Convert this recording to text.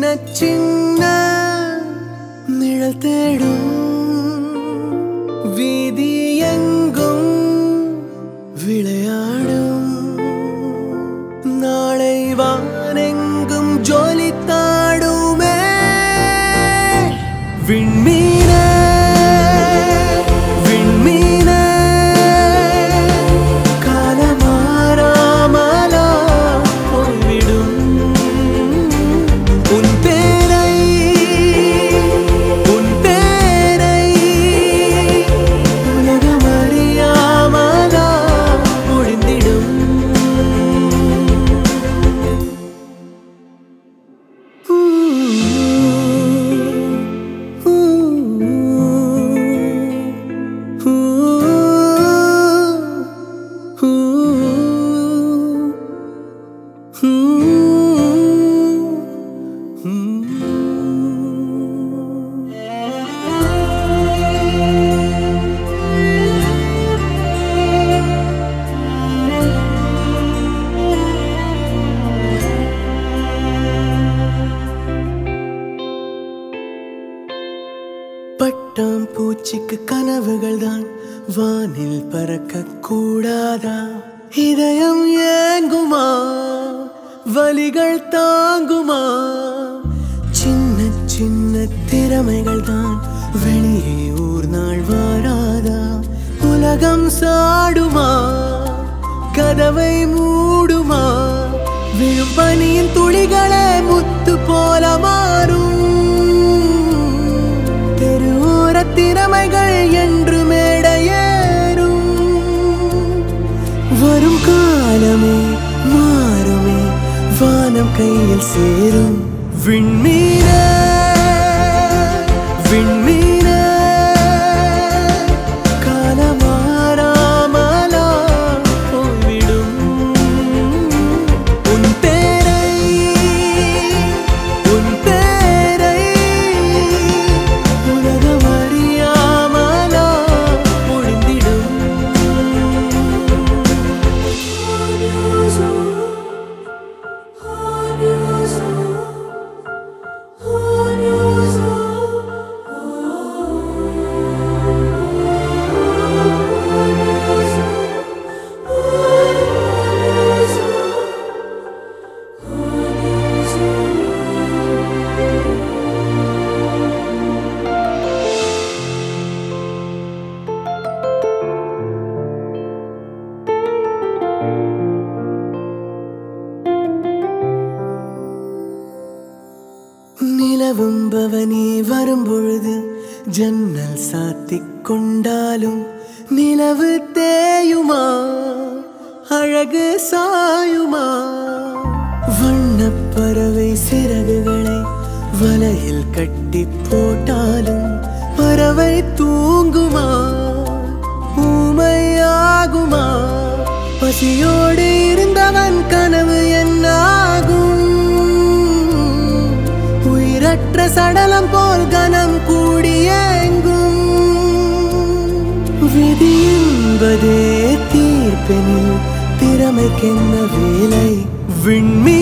சின்ன நிழல் தேடும் வீதி எங்கும் விளையாடும் நாளை வானெங்கும் ஜொலித்தாடுமே விண்மீனே விண்மீனே காலமாறாமலா போய்விடும் உன் பேரை உன் பேரை உலகம் அறியாமலா ஒழிந்திடும் பட்டாம் பூச்சிக்கு கனவுகள் தான் வானில் பறக்க கூடாதா இதயம் ஏங்குமா வலிகள் தாங்குமா சின்ன சின்ன திறமைகள் தான் வெளியே ஊர் நாள் வாராதா உலகம் சாடுமா கதவை மூடுமா விழும் பனியின் துளிகளே முத்து போல மாறும் தெருவோர திறமைகள் என்று மேடையேறும் வரும் காலமே மாறுமே வானம் கையில் சேரும் விண்மீனே விண்மீனே காலமாறாமலா போய்விடும் உன் பேரை உன் பேரை உலகம் அறியாமலா ஒழிந்திடும் நிலவும் பவனி வரும்பொழுது ஜன்னல் சாத்திக் கொண்டாலும் நிலவு தேயுமா அழகு சாயுமா வண்ணப் பறவை சிறகுகளை வலையில் கட்டி போட்டாலும் பறவை தூங்குமா ஊமையாகுமா பசியோடு இருந்தவன் கனவு என்னாகும் உயிரற்ற சடலம் போல் கனம் கூடியேங்கும் விதி என்பதே தீர்ப்பெனில் திறமைக்கென்ன வேலை விண்மீ